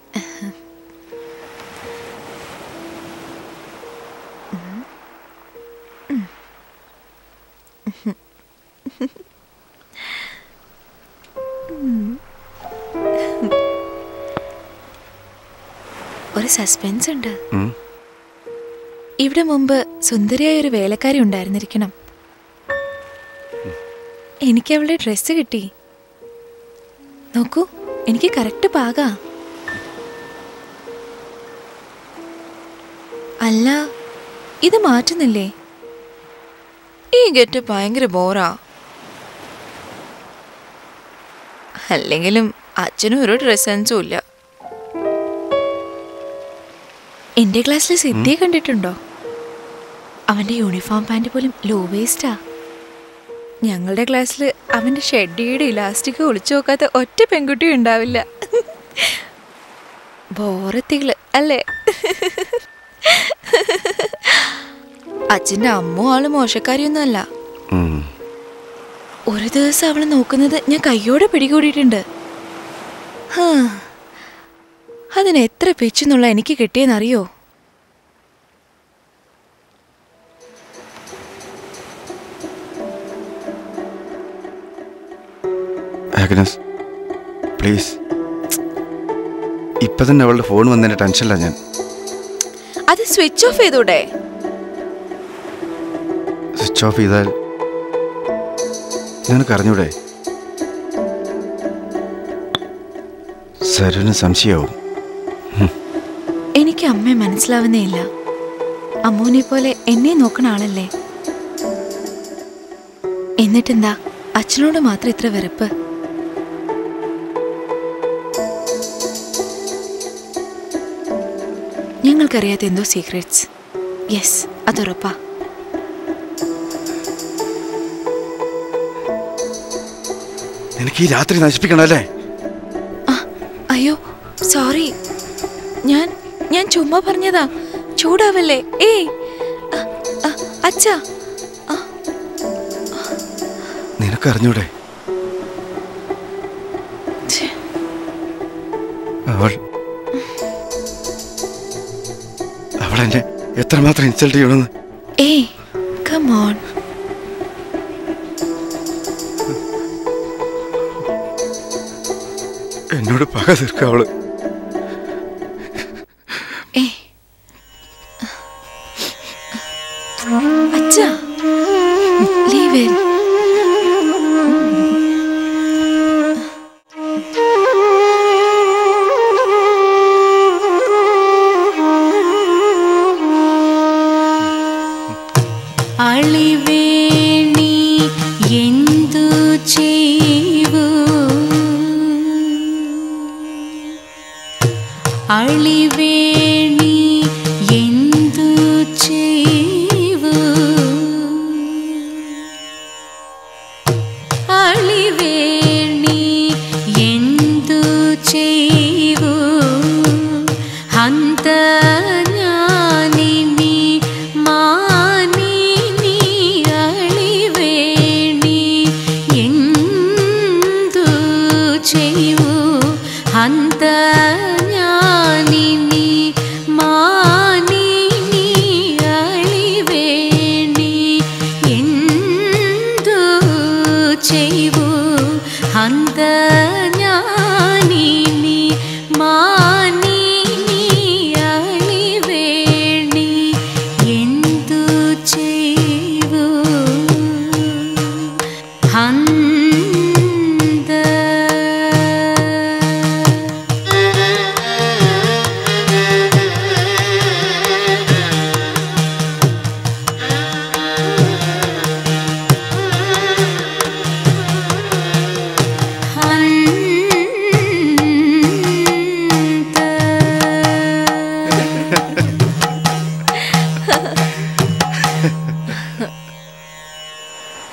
ഒരു സസ്പെൻസ് ഉണ്ട് ഉം. ഇവിടെ മുമ്പ് സുന്ദരിയായ ഒരു വേലക്കാരി ഉണ്ടായിരുന്നിരിക്കണം എനിക്ക് അവളുടെ ഡ്രസ്സ് കിട്ടി നോക്കൂ എനിക്ക് കറക്റ്റ് പാകാ അല്ല ഇത് മാറ്റുന്നില്ലേ ഈ ഗെറ്റ് ഭയങ്കര ബോറാ അല്ലെങ്കിലും അച്ഛനും ഒരു ഡ്രസ് സെൻസും ഇല്ല എന്റെ ക്ലാസ്സിൽ സിദ്ധിയെ കണ്ടിട്ടുണ്ടോ അവന്റെ യൂണിഫോം പാന്റ് പോലും ലോ വേസ്റ്റാ ഞങ്ങളുടെ ക്ലാസ്സിൽ അവന്റെ ഷെഡിയുടെ ഇലാസ്റ്റിക് ഒളിച്ചു നോക്കാത്ത ഒറ്റ പെൺകുട്ടിയും ഉണ്ടാവില്ല ബോറത്തികള് അല്ലേ അച്ഛന്റെ അമ്മ ആള് മോശക്കാരിയൊന്നും അല്ല ഉം. ഒരു ദിവസം അവളെ നോക്കുന്നത് ഞാൻ കയ്യോടെ പിടികൂടിയിട്ടുണ്ട് ഹാ. അതിന് എത്ര പിച്ചെന്നുള്ള എനിക്ക് കിട്ടിയെന്നറിയോ ആഗ്നസ് പ്ലീസ് ഇപ്പൊ തന്നെ അവളുടെ ഫോൺ വന്നതിന്റെ ടെൻഷനില്ല ഞാൻ അത് സ്വിച്ച് ഓഫ് ചെയ്തൂടെ സ്വിച്ച് ഓഫ് ചെയ്താൽ നിനക്ക് അറിഞ്ഞൂടെ സരുവിന് സംശയമാവും എനിക്ക് അമ്മയെ മനസ്സിലാവുന്നേ ഇല്ല അമ്മൂനെ പോലെ എന്നെ നോക്കണ ആളല്ലേ എന്നിട്ടെന്താ അച്ഛനോട് മാത്രം ഇത്ര വെറുപ്പ് ഞങ്ങൾക്കറിയാത്ത എന്തോ സീക്രറ്റ്സ് യെസ് അതുറപ്പാ നിനക്ക് ഈ രാത്രി നശിപ്പിക്കണം അല്ലേ ആ, അയ്യോ സോറി ഞാൻ ഞാൻ ചുമ്മാ പറഞ്ഞതാ ചൂടാവല്ലേ ഏയ് അ, അ, അച്ഛാ നിനക്ക് അറിഞ്ഞൂടെ ഛെ, അവൾ അവൾ എന്നെ എത്രമാത്രം ഇൻസൾട്ട് ചെയ്യണമെന്ന് ഏയ് കം ഓൺ എന്നോട് പക തീർക്കുക അവള് ഏയ് അച്ഛാ ലീവ് ഇറ്റ് ಅಳಿವೇಣಿ ಎಂದು ಚೇವು ಅಳಿವೇಣಿ ಎಂದು ಚೇವು ಅಳಿವೇಣಿ ಎಂದು ಚೇವು ಹಂತ ಜ್ಞಾನಿನಿ ಮಾನಿನಿ ಅಳಿವೇಣಿ ಎಂದು ಚೆಯು ಹಂತ ಜ್ಞಾನಿನಿ